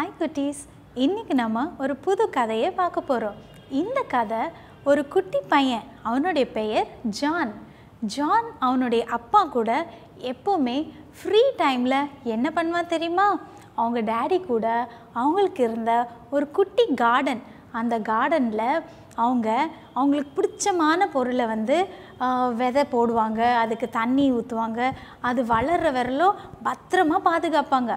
hi குட்டீஸ் இன்னைக்கு நம்ம ஒரு புது கதையை பார்க்க போகிறோம் இந்த கதை ஒரு குட்டி பையன் அவனுடைய பெயர் ஜான் ஜான் அவனுடைய அப்பா கூட எப்போவுமே ஃப்ரீ டைமில் என்ன பண்ணுவான் தெரியுமா அவங்க டேடி கூட அவங்களுக்கு இருந்த ஒரு குட்டி கார்டன் அந்த கார்டனில் அவங்க அவங்களுக்கு பிடிச்சமான பொருளை வந்து ஆஹ், விதை போடுவாங்க அதுக்கு தண்ணி ஊற்றுவாங்க அது வளர்ற வரலும் பத்திரமா பாதுகாப்பாங்க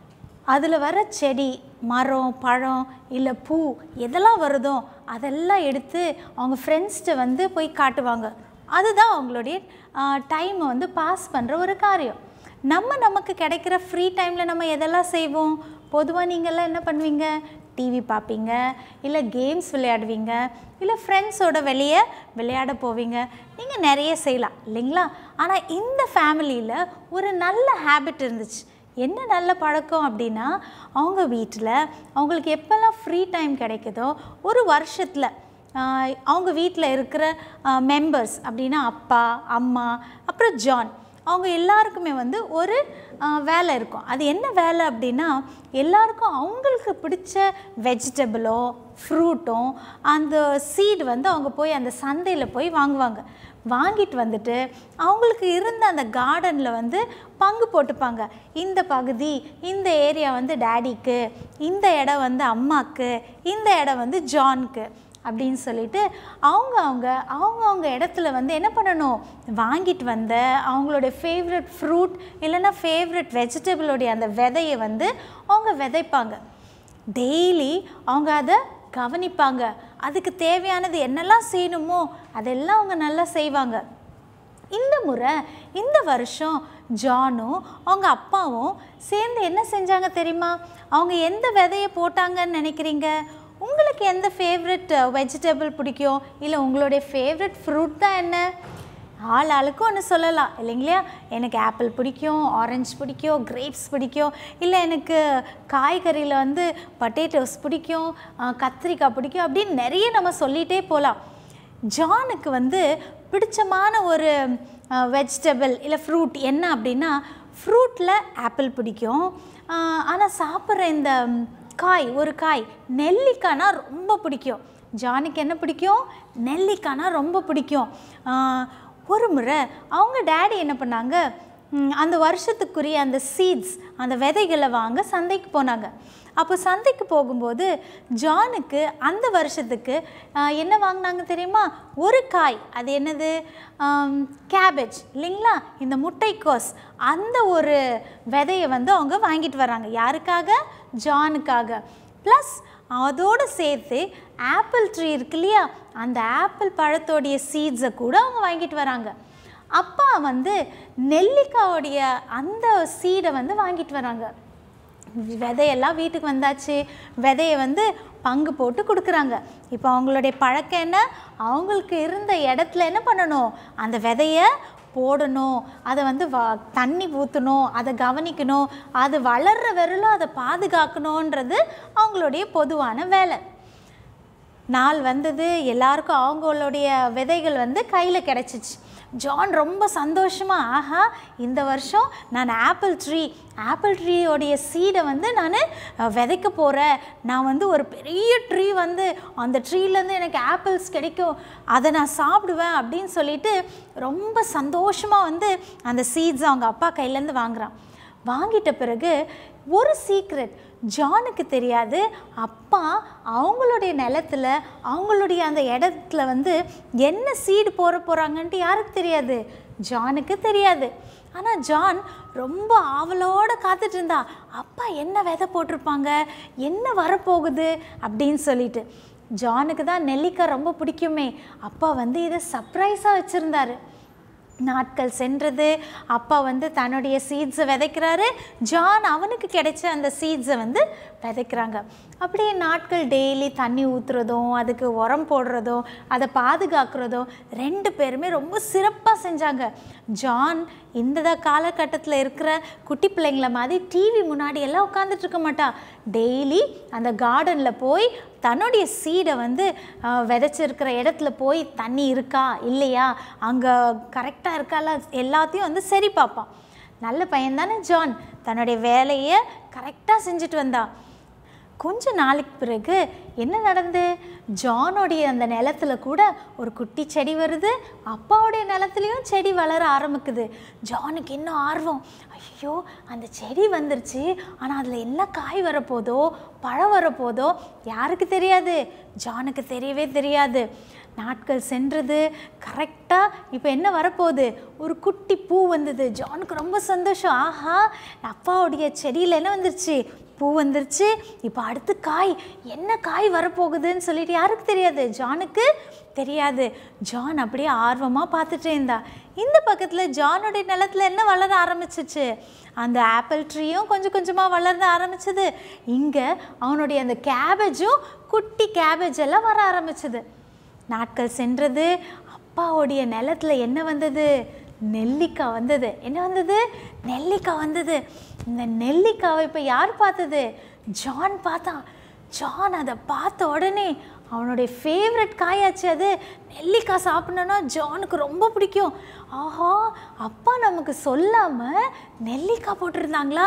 அதில் வர செடி மரம் பழம் இல்லை பூ எதெல்லாம் வருதோ அதெல்லாம் எடுத்து அவங்க ஃப்ரெண்ட்ஸ்கிட்ட வந்து போய் காட்டுவாங்க அதுதான் அவங்களுடைய டைமை வந்து பாஸ் பண்ணுற ஒரு காரியம் நம்ம நமக்கு கிடைக்கிற ஃப்ரீ டைமில் நம்ம எதெல்லாம் செய்வோம் பொதுவாக நீங்கள்லாம் என்ன பண்ணுவீங்க டிவி பார்ப்பீங்க இல்லை கேம்ஸ் விளையாடுவீங்க இல்லை ஃப்ரெண்ட்ஸோட வெளியே விளையாட போவீங்க நீங்கள் நிறைய செய்யலாம் இல்லைங்களா ஆனால் இந்த ஃபேமிலியில் ஒரு நல்ல ஹேபிட் இருந்துச்சு என்ன நல்ல பழக்கம் அப்படின்னா அவங்க வீட்டில் அவங்களுக்கு எப்போல்லாம் ஃப்ரீ டைம் கிடைக்குதோ ஒரு வருஷத்தில் ஆஹ், அவங்க வீட்டில் இருக்கிற மெம்பர்ஸ் அப்படின்னா அப்பா அம்மா அப்புறம் ஜான் அவங்க எல்லாருக்குமே வந்து ஒரு ஆஹ், வேலை இருக்கும் அது என்ன வேலை அப்படின்னா எல்லாருக்கும் அவங்களுக்கு பிடிச்ச வெஜிடபிளோ ஃப்ரூட்டும் அந்த சீடு வந்து அவங்க போய் அந்த சந்தையில் போய் வாங்குவாங்க வாங்கிட்டு வந்துட்டு அவங்களுக்கு இருந்த அந்த கார்டனில் வந்து பங்கு போட்டுப்பாங்க இந்த பகுதி இந்த ஏரியா வந்து டேடிக்கு இந்த இடம் வந்து அம்மாக்கு இந்த இடம் வந்து ஜான்க்கு அப்படின்னு சொல்லிட்டு அவங்க அவங்க அவங்கவுங்க இடத்துல வந்து என்ன பண்ணணும் வாங்கிட்டு வந்த அவங்களுடைய ஃபேவரட் ஃப்ரூட் இல்லைன்னா ஃபேவரட் வெஜிடபிளோடைய அந்த விதையை வந்து அவங்க விதைப்பாங்க டெய்லி அவங்க அதை கவனிப்பாங்க அதுக்கு தேவையானது என்னெல்லாம் செய்யணுமோ அதெல்லாம் அவங்க நல்லா செய்வாங்க இந்த முறை இந்த வருஷம் ஜானும் அவங்க அப்பாவும் சேர்ந்து என்ன செஞ்சாங்க தெரியுமா அவங்க எந்த விதையை போட்டாங்கன்னு நினைக்கிறீங்க உங்களுக்கு எந்த ஃபேவரட் வெஜிடபிள் பிடிக்கும் இல்லை உங்களுடைய ஃபேவரட் ஃப்ரூட் தான் என்ன ஆள் ஆளுக்கும் ஒன்று சொல்லலாம் இல்லைங்களா எனக்கு ஆப்பிள் பிடிக்கும் ஆரஞ்சு பிடிக்கும் கிரேப்ஸ் பிடிக்கும் இல்லை எனக்கு காய்கறியில் வந்து பட்டேட்டோஸ் பிடிக்கும் அஹ், கத்திரிக்காய் பிடிக்கும் அப்படின்னு நிறைய நம்ம சொல்லிகிட்டே போகலாம் ஜானுக்கு வந்து பிடிச்சமான ஒரு வெஜிடபிள் இல்லை ஃப்ரூட் என்ன அப்படின்னா ஃப்ரூட்டில் ஆப்பிள் பிடிக்கும் ஆனால் சாப்பிட்ற இந்த ம், காய் ஒரு காய் நெல்லிக்காய்னா ரொம்ப பிடிக்கும் ஜானுக்கு என்ன பிடிக்கும் நெல்லிக்காய்னா ரொம்ப பிடிக்கும் ஆஹ், ஒரு முறை அவங்க டேடி என்ன பண்ணாங்க ம், அந்த வருஷத்துக்குரிய அந்த சீட்ஸ் அந்த விதைகளை வாங்க சந்தைக்கு போனாங்க அப்போ சந்தைக்கு போகும்போது ஜானுக்கு அந்த வருஷத்துக்கு ஆஹ், என்ன வாங்கினாங்க தெரியுமா ஒரு காய் அது என்னது கேபேஜ் இல்லைங்களா இந்த முட்டைக்கோஸ் அந்த ஒரு விதையை வந்து அவங்க வாங்கிட்டு வராங்க யாருக்காக ஜானுக்காக ப்ளஸ் அதோடு சேர்த்து ஆப்பிள் ட்ரீ இருக்கு இல்லையா அந்த ஆப்பிள் பழத்தோடைய சீட்ஸை கூட அவங்க வாங்கிட்டு வராங்க அப்பா வந்து நெல்லிக்காயோடைய அந்த சீடை வந்து வாங்கிட்டு வராங்க விதையெல்லாம் வீட்டுக்கு வந்தாச்சு விதையை வந்து பங்கு போட்டு கொடுக்குறாங்க இப்போ அவங்களுடைய பழக்கம் என்ன அவங்களுக்கு இருந்த இடத்துல என்ன பண்ணணும் அந்த விதையை போடணும் அதை வந்து வ தண்ணி ஊற்றணும் அதை கவனிக்கணும் அது வளர்ற வரலும் அதை பாதுகாக்கணுன்றது அவங்களுடைய பொதுவான வேலை நாள் வந்தது எல்லாருக்கும் அவங்களுடைய விதைகள் வந்து கையில் கிடச்சிச்சு ஜான் ரொம்ப சந்தோஷமாக ஆஹா இந்த வருஷம் நான் ஆப்பிள் ட்ரீ ஆப்பிள் ட்ரீயோடைய சீடை வந்து நான் விதைக்க போகிறேன் நான் வந்து ஒரு பெரிய ட்ரீ வந்து அந்த ட்ரீலேருந்து எனக்கு ஆப்பிள்ஸ் கிடைக்கும் அதை நான் சாப்பிடுவேன் அப்படின்னு சொல்லிட்டு ரொம்ப சந்தோஷமாக வந்து அந்த சீட்ஸ் அவங்க அப்பா கையிலேருந்து வாங்குறான் வாங்கிட்ட பிறகு ஒரு சீக்ரெட் ஜானுக்கு தெரியாது அப்பா அவங்களுடைய நிலத்துல அவங்களுடைய அந்த இடத்துல வந்து என்ன சீடு போட போகிறாங்கன்ட்டு யாருக்கு தெரியாது ஜானுக்கு தெரியாது ஆனால் ஜான் ரொம்ப ஆவலோட காத்துட்டு இருந்தா அப்பா என்ன விதை போட்டிருப்பாங்க என்ன வரப்போகுது அப்படின்னு சொல்லிட்டு ஜானுக்கு தான் நெல்லிக்காய் ரொம்ப பிடிக்குமே அப்பா வந்து இதை சர்ப்ரைஸாக வச்சுருந்தாரு நாட்கள் சென்றது அப்பா வந்து தன்னுடைய சீட்ஸை விதைக்கிறாரு ஜான் அவனுக்கு கிடைச்ச அந்த சீட்ஸை வந்து விதைக்கிறாங்க அப்படியே நாட்கள் டெய்லி தண்ணி ஊற்றுறதும் அதுக்கு உரம் போடுறதும் அதை பாதுகாக்கிறதும் ரெண்டு பேருமே ரொம்ப சிறப்பாக செஞ்சாங்க ஜான் இந்த காலகட்டத்தில் இருக்கிற குட்டி பிள்ளைங்கள மாதிரி டிவி முன்னாடி எல்லாம் உட்காந்துட்டு இருக்க மாட்டா டெய்லி அந்த கார்டனில் போய் தன்னுடைய சீடை வந்து ஆஹ், விதைச்சிருக்கிற இடத்துல போய் தண்ணி இருக்கா இல்லையா அங்கே கரெக்டாக இருக்கால எல்லாத்தையும் வந்து சரி பார்ப்பான் நல்ல பையன் தானே ஜான் தன்னுடைய வேலையை கரெக்டாக செஞ்சுட்டு வந்தான் கொஞ்ச நாளைக்கு பிறகு என்ன நடந்து ஜானுடைய அந்த நிலத்துல கூட ஒரு குட்டி செடி வருது அப்பாவுடைய நிலத்துலையும் செடி வளர ஆரம்பிக்குது ஜானுக்கு இன்னும் ஆர்வம் ஐயோ அந்த செடி வந்துருச்சு ஆனால் அதில் என்ன காய் வரப்போதோ பழம் வரப்போதோ யாருக்கு தெரியாது ஜானுக்கு தெரியவே தெரியாது நாட்கள் சென்றது கரெக்டாக இப்போ என்ன வரப்போகுது ஒரு குட்டி பூ வந்தது ஜானுக்கு ரொம்ப சந்தோஷம் ஆஹா அப்பாவுடைய செடியில் என்ன வந்துருச்சு பூ வந்துருச்சு இப்போ அடுத்து காய் என்ன காய் வரப்போகுதுன்னு சொல்லிட்டு யாருக்கு தெரியாது ஜானுக்கு தெரியாது ஜான் அப்படியே ஆர்வமாக பார்த்துட்டே இருந்தா இந்த பக்கத்தில் ஜானுடைய நிலத்துல என்ன வளர ஆரம்பிச்சிச்சு அந்த ஆப்பிள் ட்ரீயும் கொஞ்சம் கொஞ்சமாக வளர ஆரம்பிச்சது இங்கே அவனுடைய அந்த கேபேஜும் குட்டி கேபேஜ் எல்லாம் வர ஆரம்பிச்சது நாட்கள் சென்றது அப்பாவுடைய நிலத்துல என்ன வந்தது நெல்லிக்காய் வந்தது என்ன வந்தது நெல்லிக்காய் வந்தது இந்த நெல்லிக்காவை இப்போ யார் பார்த்தது ஜான் பார்த்தான் ஜான் அதை பார்த்த உடனே அவனுடைய ஃபேவரட் காயாச்சு அது நெல்லிக்காய் சாப்பிடணுன்னா ஜானுக்கு ரொம்ப பிடிக்கும் ஆஹா அப்பா நமக்கு சொல்லாமல் நெல்லிக்காய் போட்டிருந்தாங்களா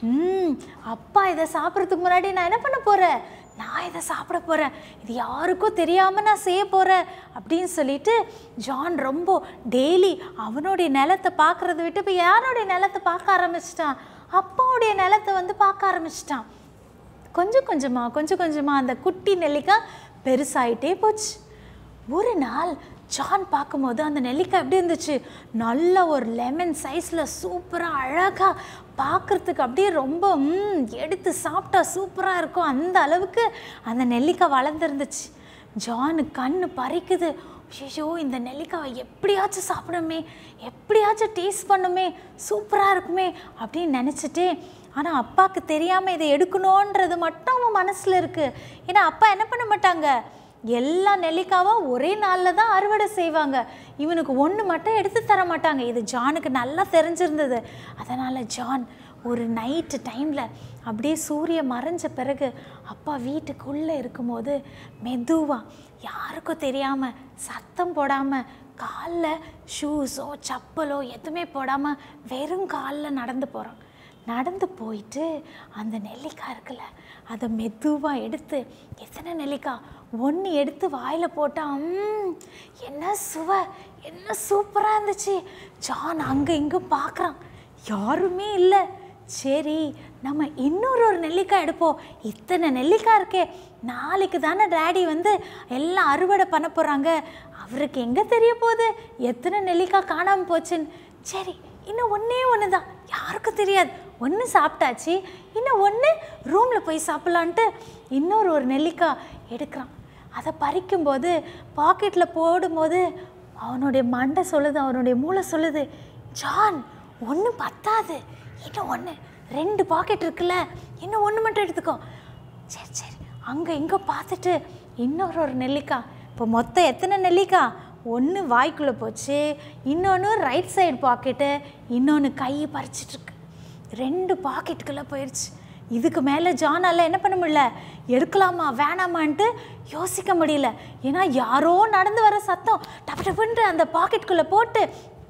ம் அப்பா இதை சாப்பிட்றதுக்கு முன்னாடி நான் என்ன பண்ண போகிறேன் நான் இதை சாப்பிட போகிறேன் இது யாருக்கும் தெரியாமல் நான் செய்ய போகிறேன் அப்படின்னு சொல்லிட்டு ஜான் ரொம்ப டெய்லி அவனுடைய நிலத்தை பார்க்குறத விட்டு இப்போ யாருடைய நிலத்தை பார்க்க ஆரம்பிச்சிட்டான் அப்பாவுடைய நிலத்தை வந்து பார்க்க ஆரம்பிச்சிட்டான் கொஞ்சம் கொஞ்சமாக கொஞ்சம் கொஞ்சமாக அந்த குட்டி நெல்லிக்காய் பெருசாயிட்டே போச்சு ஒரு நாள் ஜான் பார்க்கும்போது அந்த நெல்லிக்காய் எப்படி இருந்துச்சு நல்ல ஒரு லெமன் சைஸில் சூப்பராக அழகாக பார்க்குறதுக்கு அப்படியே ரொம்ப ம், எடுத்து சாப்பிட்டா சூப்பராக இருக்கும் அந்த அளவுக்கு அந்த நெல்லிக்காய் வளர்ந்துருந்துச்சு ஜானு கண்ணு பறிக்குது ஐயோ இந்த நெல்லிக்காவை எப்படியாச்சும் சாப்பிடணுமே எப்படியாச்சும் டேஸ்ட் பண்ணுமே சூப்பராக இருக்குமே அப்படின்னு நினச்சிட்டே ஆனால் அப்பாவுக்கு தெரியாமல் இதை எடுக்கணுன்றது மட்டும் அவன் மனசில் இருக்குது ஏன்னா அப்பா என்ன பண்ண மாட்டாங்க எல்லா நெல்லிக்காவும் ஒரே நாளில் தான் அறுவடை செய்வாங்க இவனுக்கு ஒன்று மட்டும் எடுத்து தர மாட்டாங்க இது ஜானுக்கு நல்லா தெரிஞ்சிருந்தது அதனால் ஜான் ஒரு நைட்டு டைமில் அப்படியே சூரியன் மறைஞ்ச பிறகு அப்பா வீட்டுக்குள்ளே இருக்கும்போது மெதுவாக யாருக்கும் தெரியாமல் சத்தம் போடாமல் காலில் ஷூஸோ செப்பலோ எதுவுமே போடாமல் வெறும் காலில் நடந்து போகிறான் நடந்து போயிட்டு அந்த நெல்லிக்காய் இருக்குல்ல அதை மெதுவாக எடுத்து எத்தனை நெல்லிக்காய் ஒன்று எடுத்து வாயில் போட்டால் ம், என்ன சுவை என்ன சூப்பராக இருந்துச்சு ஜான் அங்கே இங்கே பார்க்குறான் யாருமே இல்லை சரி நம்ம இன்னொரு ஒரு நெல்லிக்காய் எடுப்போம் இத்தனை நெல்லிக்காய் இருக்கே நாளைக்கு தானே டேடி வந்து எல்லாம் அறுவடை பண்ண போகிறாங்க அவருக்கு எங்கே தெரிய போகுது எத்தனை நெல்லிக்காய் காணாமல் போச்சுன்னு சரி இன்னும் ஒன்றே ஒன்று தான் யாருக்கும் தெரியாது ஒன்று சாப்பிட்டாச்சு இன்னும் ஒன்று ரூமில் போய் சாப்பிட்லான்ட்டு இன்னொரு ஒரு நெல்லிக்காய் எடுக்கிறான் அதை பறிக்கும்போது பாக்கெட்டில் போடும்போது அவனுடைய மண்டை சொல்லுது அவனுடைய மூளை சொல்லுது ஜான் ஒன்று பத்தாது இன்னும் ஒன்று ரெண்டு பாக்கெட் இருக்குல்ல இன்னும் ஒன்று மட்டும் எடுத்துக்கோ சரி சரி அங்கே இங்கே பார்த்துட்டு இன்னொரு ஒரு நெல்லிக்காய் இப்போ மொத்தம் எத்தனை நெல்லிக்காய் ஒன்று வாய்க்குள்ளே போச்சு இன்னொன்று ரைட் சைடு பாக்கெட்டு இன்னொன்று கை பறிச்சிட்ருக்கு ரெண்டு பாக்கெட்டுக்குள்ளே போயிடுச்சு இதுக்கு மேலே ஜானால் என்ன பண்ண முடியல எடுக்கலாமா வேணாமான்ட்டு யோசிக்க முடியல ஏன்னா யாரோ நடந்து வர சத்தம் டப்பு டப்புன்ட்டு அந்த பாக்கெட்டுக்குள்ளே போட்டு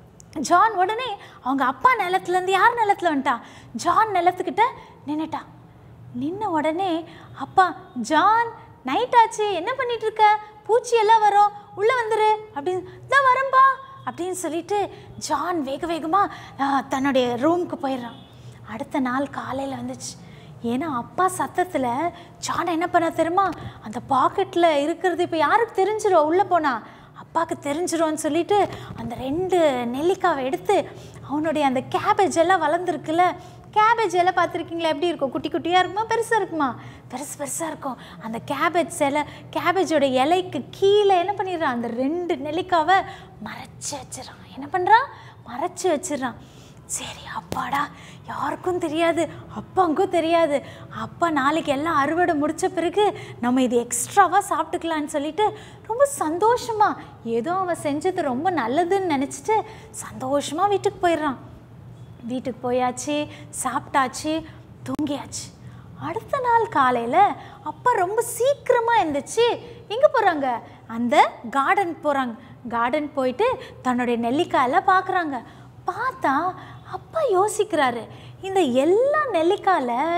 ஜான் உடனே அவங்க அப்பா நிலத்துலேருந்து யார் நிலத்துல வந்துட்டான் ஜான் நிலத்துக்கிட்ட நின்னுட்டான் நின்ன உடனே அப்பா ஜான் நைட் ஆச்சு என்ன பண்ணிட்டு இருக்க பூச்சி எல்லாம் வரும் உள்ளே வந்துரு அப்படின்னு தான் வரம்பா அப்படின்னு சொல்லிட்டு ஜான் வேக வேகமாக தன்னுடைய ரூமுக்கு போயிடுறான் அடுத்த நாள் காலையில் வந்துச்சு ஏன்னா அப்பா சத்தத்தில் ஜான் என்ன பண்ண தெரியுமா அந்த பாக்கெட்டில் இருக்கிறது இப்போ யாருக்கு தெரிஞ்சிரும் உள்ளே போனா அப்பாவுக்கு தெரிஞ்சிரும்னு சொல்லிட்டு அந்த ரெண்டு நெல்லிக்காவை எடுத்து அவனுடைய அந்த கேபேஜ் எல்லாம் வளர்ந்துருக்குல்ல கேபேஜ் எல்லாம் பார்த்துருக்கீங்களா எப்படி இருக்கும் குட்டி குட்டியாக இருக்குமா பெருசாக இருக்குமா பெருசு பெருசாக இருக்கும் அந்த கேபேஜ் இலை கேபேஜோட இலைக்கு கீழே என்ன பண்ணிடுறான் அந்த ரெண்டு நெல்லிக்காவை மறைச்சி வச்சிடறான் என்ன பண்ணுறான் மறைச்சி வச்சிடறான் சரி அப்பாடா யாருக்கும் தெரியாது அப்பாவுக்கும் தெரியாது அப்பா நாளைக்கு எல்லாம் அறுவடை முடிச்ச பிறகு நம்ம இது எக்ஸ்ட்ராவாக சாப்பிட்டுக்கலான்னு சொல்லிட்டு ரொம்ப சந்தோஷமா ஏதோ அவன் செஞ்சது ரொம்ப நல்லதுன்னு நினச்சிட்டு சந்தோஷமாக வீட்டுக்கு போயிடுறான் வீட்டுக்கு போயாச்சு சாப்பிட்டாச்சு தூங்கியாச்சு அடுத்த நாள் காலையில் அப்பா ரொம்ப சீக்கிரமாக இருந்துச்சு எங்கே போகிறாங்க அந்த கார்டன் போகிறாங்க கார்டன் போயிட்டு தன்னுடைய நெல்லிக்காயெல்லாம் பார்க்குறாங்க பார்த்தா அப்பா யோசிக்கிறாரு இந்த எல்லா நெல்லிக்காயில்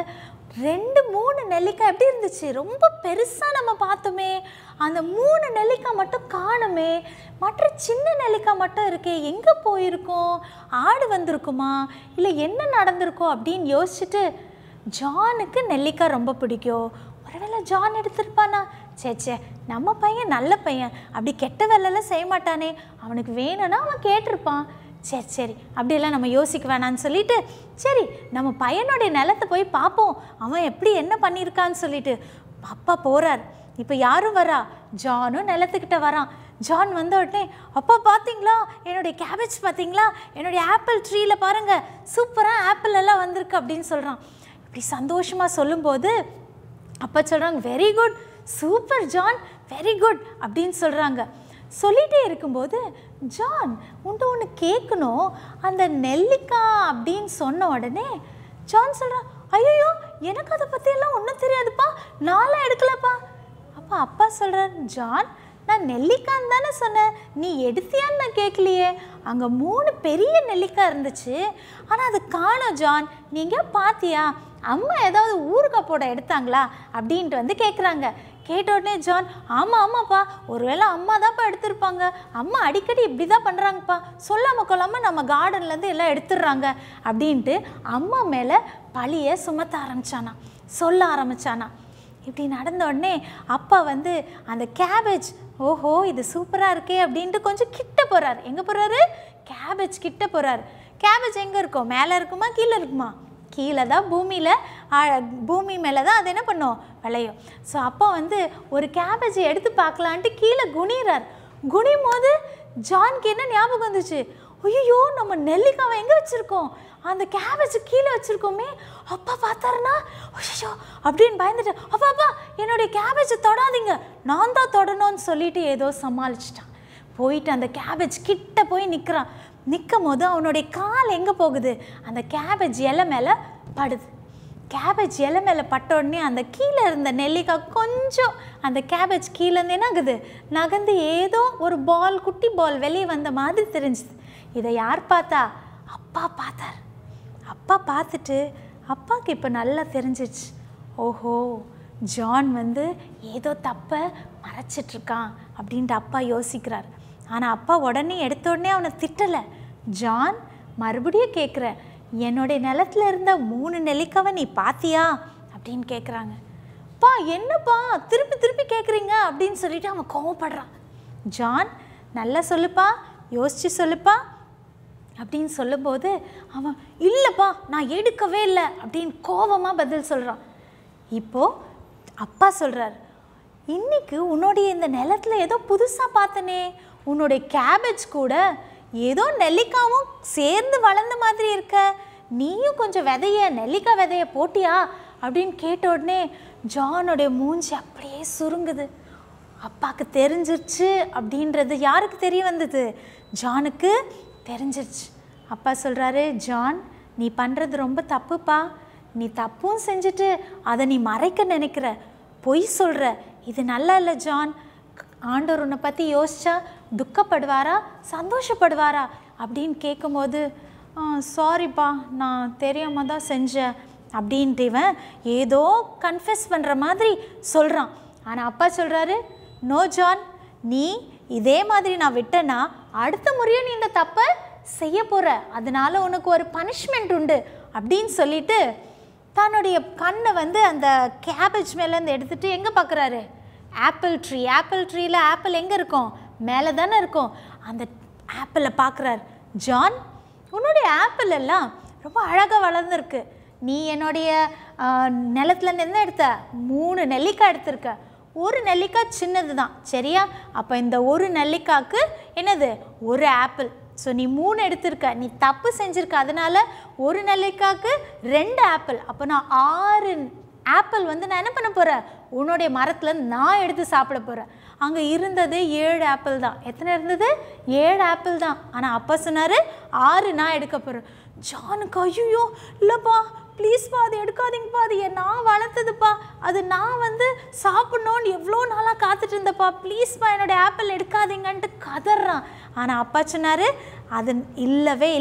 ரெண்டு மூணு நெல்லிக்காய் எப்படி இருந்துச்சு ரொம்ப பெருசாக நம்ம பார்த்தோமே அந்த மூணு நெல்லிக்காய் மட்டும் காணுமே மற்ற சின்ன நெல்லிக்காய் மட்டும் இருக்கே எங்கே போயிருக்கோம் ஆடு வந்திருக்குமா இல்லை என்ன நடந்திருக்கோம் அப்படின்னு யோசிச்சுட்டு ஜானுக்கு நெல்லிக்காய் ரொம்ப பிடிக்கும் ஒருவேளை ஜான் எடுத்திருப்பானா சே சே நம்ம பையன் நல்ல பையன் அப்படி கெட்ட வேலைலாம் செய்ய மாட்டானே அவனுக்கு வேணும்னா அவன் கேட்டிருப்பான் சரி சரி அப்படியெல்லாம் நம்ம யோசிக்க வேணான்னு சொல்லிட்டு சரி நம்ம பையனுடைய நிலத்தை போய் பார்ப்போம் அவன் எப்படி என்ன பண்ணியிருக்கான்னு சொல்லிட்டு அப்பா போகிறார் இப்போ யாரும் வரா ஜானும் நிலத்துக்கிட்ட வரான் ஜான் வந்த உடனே அப்பா பார்த்தீங்களா என்னுடைய கேபேஜ் பார்த்தீங்களா என்னுடைய ஆப்பிள் ட்ரீயில் பாருங்கள் சூப்பராக ஆப்பிள் எல்லாம் வந்திருக்கு அப்படின்னு சொல்கிறான் இப்படி சந்தோஷமாக சொல்லும்போது அப்பா சொல்கிறாங்க very good super John very good அப்படின்னு சொல்கிறாங்க சொல்லிகிட்டே இருக்கும்போது ஜான் உன்ட்ட ஒன்று கேட்கணும் அந்த நெல்லிக்காய் அப்படின்னு சொன்ன உடனே ஜான் சொல்கிறான் ஐயோ எனக்கு அதை பற்றியெல்லாம் ஒன்றும் தெரியாதுப்பா நான்லாம் எடுக்கலப்பா அப்போ அப்பா சொல்கிறார் ஜான் நான் நெல்லிக்கான்னு தானே சொன்னேன் நீ எடுத்தியான்னு நான் கேட்கலையே அங்கே மூணு பெரிய நெல்லிக்காய் இருந்துச்சு ஆனால் அது காணோம் ஜான் நீங்கள் பார்த்தியா அம்மா ஏதாவது ஊறுகாய் போட எடுத்தாங்களா அப்படின்ட்டு வந்து கேட்குறாங்க கேட்ட உடனே ஜான் ஆமாம் ஆமாப்பா ஒருவேளை அம்மா தான்ப்பா எடுத்திருப்பாங்க அம்மா அடிக்கடி இப்படி தான் பண்ணுறாங்கப்பா சொல்லாமல் கொள்ளாமல் நம்ம கார்டன்லேருந்து எல்லாம் எடுத்துடுறாங்க அப்படின்ட்டு அம்மா மேலே பழியை சுமத்த ஆரம்பிச்சானா சொல்ல ஆரம்பிச்சானா இப்படி நடந்த உடனே அப்பா வந்து அந்த கேபேஜ் ஓஹோ இது சூப்பராக இருக்கே அப்படின்ட்டு கொஞ்சம் கிட்ட போகிறார் எங்கே போகிறாரு கேபேஜ் கிட்ட போகிறார் கேபேஜ் எங்கே இருக்கும் மேலே இருக்குமா கீழே இருக்குமா கீழே தான் பூமியில் பூமி மேலே தான் அது என்ன பண்ணும் விளையும் ஸோ அப்போ வந்து ஒரு கேபேஜை எடுத்து பார்க்கலான்ட்டு கீழே குனிறார் குனியும் போது ஜான்க்கு என்ன ஞாபகம் வந்துச்சு ஐயோ நம்ம நெல்லிக்காவை எங்கே வச்சுருக்கோம் அந்த கேபேஜ் கீழே வச்சுருக்கோமே அப்பா பார்த்தாருன்னா ஐயோ அப்படின்னு பயந்துட்டு அப்பா அப்பா என்னுடைய கேபேஜை தொடாதீங்க நான் தான் தொடணும்னு சொல்லிட்டு ஏதோ சமாளிச்சிட்டான் போயிட்டு அந்த கேபேஜ் கிட்ட போய் நிற்கிறான் நிற்கும் போது அவனுடைய கால் எங்கே போகுது அந்த கேபேஜ் இலை மேலே படுது கேபேஜ் இலை மேலே பட்ட உடனே அந்த கீழே இருந்த நெல்லிக்காய் கொஞ்சம் அந்த கேபேஜ் கீழேருந்து என்ன ஆகுது நகர்ந்து ஏதோ ஒரு பால் குட்டி பால் வெளியே வந்த மாதிரி தெரிஞ்சுது இதை யார் பார்த்தா அப்பா பார்த்தார் அப்பா பார்த்துட்டு அப்பாவுக்கு இப்போ நல்லா தெரிஞ்சிச்சு ஓஹோ ஜான் வந்து ஏதோ தப்பை மறைச்சிட்ருக்கான் அப்படின்ட்டு அப்பா யோசிக்கிறார் ஆனால் அப்பா உடனே எடுத்த உடனே அவனை திட்டலை ஜான் மறுபடியும் கேட்குற என்னுடைய நிலத்துல இருந்த மூணு நெல்லிக்காவை நீ பாத்தியா அப்படின்னு கேட்குறாங்க பா என்னப்பா திருப்பி திருப்பி கேட்குறீங்க அப்படின்னு சொல்லிட்டு அவன் கோவப்படுறான் ஜான் நல்லா சொல்லுப்பா யோசிச்சு சொல்லுப்பா அப்படின்னு சொல்லும்போது அவன் இல்லைப்பா நான் எடுக்கவே இல்லை அப்படின்னு கோபமாக பதில் சொல்கிறான் இப்போது அப்பா சொல்கிறார் இன்னைக்கு உன்னுடைய இந்த நிலத்துல ஏதோ புதுசாக பார்த்தனே உன்னுடைய கேபேஜ் கூட ஏதோ நெல்லிக்காவும் சேர்ந்து வளர்ந்த மாதிரி இருக்க நீயும் கொஞ்சம் விதைய நெல்லிக்காய் விதைய போட்டியா அப்படின்னு கேட்ட உடனே ஜானுடைய மூஞ்சி அப்படியே சுருங்குது அப்பாவுக்கு தெரிஞ்சிருச்சு அப்படின்றது யாருக்கு தெரிய வந்தது ஜானுக்கு தெரிஞ்சிருச்சு அப்பா சொல்கிறாரு ஜான் நீ பண்ணுறது ரொம்ப தப்புப்பா நீ தப்பும் செஞ்சுட்டு அதை நீ மறைக்க நினைக்கிற பொய் சொல்கிற இது நல்லா இல்லை ஜான் ஆண்டவர் உன்னை பற்றி யோசிச்சா துக்கப்படுவாரா சந்தோஷப்படுவாரா அப்படின்னு கேட்கும்போது சாரிப்பா நான் தெரியாமல் தான் செஞ்சேன் அப்படின்ட்டு இவன் ஏதோ கன்ஃபெஸ் பண்ணுற மாதிரி சொல்கிறான் ஆனால் அப்பா சொல்கிறாரு நோ ஜான் நீ இதே மாதிரி நான் விட்டேன்னா அடுத்த முறையும் நீ இந்த தப்பை செய்ய போகிற அதனால உனக்கு ஒரு பனிஷ்மெண்ட் உண்டு அப்படின்னு சொல்லிட்டு தன்னுடைய கண்ணை வந்து அந்த கேபேஜ் மேலேருந்து எடுத்துட்டு எங்கே பார்க்குறாரு ஆப்பிள் ட்ரீ ஆப்பிள் ட்ரீயில் ஆப்பிள் எங்கே இருக்கும் மேலே தானே இருக்கும் அந்த ஆப்பிளை பார்க்குறாரு ஜான் உன்னுடைய ஆப்பிள் எல்லாம் ரொம்ப அழகாக வளர்ந்துருக்கு நீ என்னுடைய ஆஹ், நிலத்துலேருந்து என்ன எடுத்த மூணு நெல்லிக்காய் எடுத்திருக்க ஒரு நெல்லிக்காய் சின்னது தான் சரியா அப்போ இந்த ஒரு நெல்லிக்காய்க்கு என்னது ஒரு ஆப்பிள் ஸோ நீ மூணு எடுத்திருக்க நீ தப்பு செஞ்சிருக்க அதனால ஒரு நெல்லிக்காய்க்கு ரெண்டு ஆப்பிள் அப்போ நான் ஆறு ஆப்பிள் வந்து நான் என்ன பண்ண போகிறேன் உன்னுடைய மரத்தில் நான் எடுத்து சாப்பிட போகிறேன் அங்கே இருந்தது ஏழு ஆப்பிள் தான் எத்தனை இருந்தது ஏழு ஆப்பிள் தான் ஆனால் அப்பா சொன்னார் ஆறு நான் எடுக்க போகிறேன் ஜானுக்கு ஐயோ இல்லைப்பா ப்ளீஸ்ப்பா அது எடுக்காதீங்கப்பா அது என் நான் வளர்த்ததுப்பா அது நான் வந்து சாப்பிட்ணுன்னு எவ்வளோ நாளாக காத்துட்டு இருந்தப்பா ப்ளீஸ்ப்பா என்னோட ஆப்பிள் எடுக்காதீங்கன்ட்டு கதறான் ஆனால் அப்பா சொன்னார் அது இல்லவே இல்லை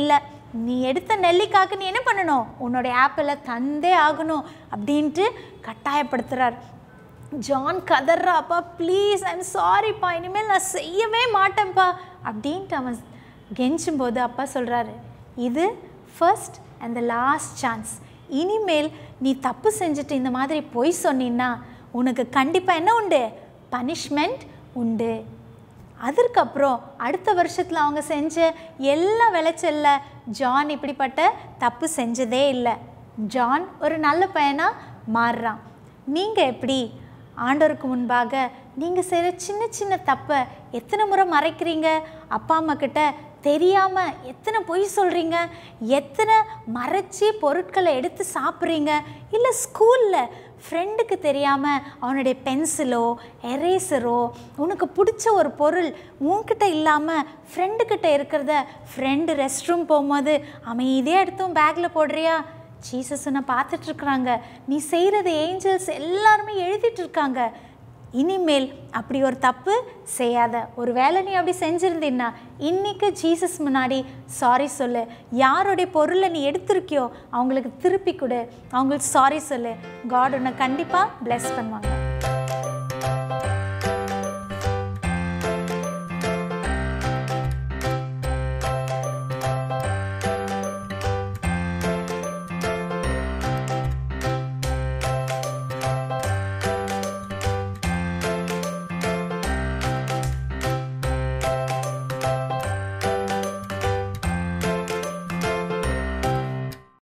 நீ எடுத்த நெல்லிக்காய்க்கு நீ என்ன பண்ணணும் உன்னுடைய ஆப்பிளை தந்தே ஆகணும் அப்படின்ட்டு கட்டாயப்படுத்துகிறார் ஜான் கதறாப்பா ப்ளீஸ் ஐம் சாரிப்பா இனிமேல் நான் செய்யவே மாட்டேன்ப்பா அப்படின்ட்டு அவன் கெஞ்சும்போது அப்பா சொல்கிறாரு இது first and the last chance இனிமேல் நீ தப்பு செஞ்சுட்டு இந்த மாதிரி பொய் சொன்னீன்னா உனக்கு கண்டிப்பாக என்ன உண்டு பனிஷ்மெண்ட் உண்டு அதற்கப்புறம் அடுத்த வருஷத்தில் அவங்க செஞ்ச எல்லா விளைச்சல்ல ஜான் இப்படிப்பட்ட தப்பு செஞ்சதே இல்லை ஜான் ஒரு நல்ல பையனாக மாறுறான் நீங்கள் எப்படி ஆண்டவருக்கு முன்பாக நீங்கள் செய்கிற சின்ன சின்ன தப்பை எத்தனை முறை மறைக்கிறீங்க அப்பா அம்மா கிட்ட தெரியாமல் எத்தனை பொய் சொல்கிறீங்க எத்தனை மறைச்சி பொருட்களை எடுத்து சாப்பிட்றீங்க இல்லை ஸ்கூலில் ஃப்ரெண்டுக்கு தெரியாமல் அவனுடைய பென்சிலோ எரேசரோ உனக்கு பிடிச்ச ஒரு பொருள் உன்கிட்ட இல்லாமல் ஃப்ரெண்டுக்கிட்ட இருக்கிறத ஃப்ரெண்டு ரெஸ்ட் ரூம் போகும்போது அமைதியாக எடுத்தும் பேக்கில் போடுறியா ஜீசஸ் உன்னை பார்த்துட்ருக்குறாங்க நீ செய்கிறது ஏஞ்சல்ஸ் எல்லாருமே எழுதிட்டு இருக்காங்க இனிமேல் அப்படி ஒரு தப்பு செய்யாத ஒரு வேளை நீ அப்படி செஞ்சுருந்தீன்னா இன்னைக்கு ஜீசஸ் முன்னாடி சாரி சொல்லு யாருடைய பொருளை நீ எடுத்திருக்கியோ அவங்களுக்கு திருப்பி கொடு அவங்களுக்கு சாரி சொல்லு காட் உன்னை கண்டிப்பாக bless பண்ணுவாங்க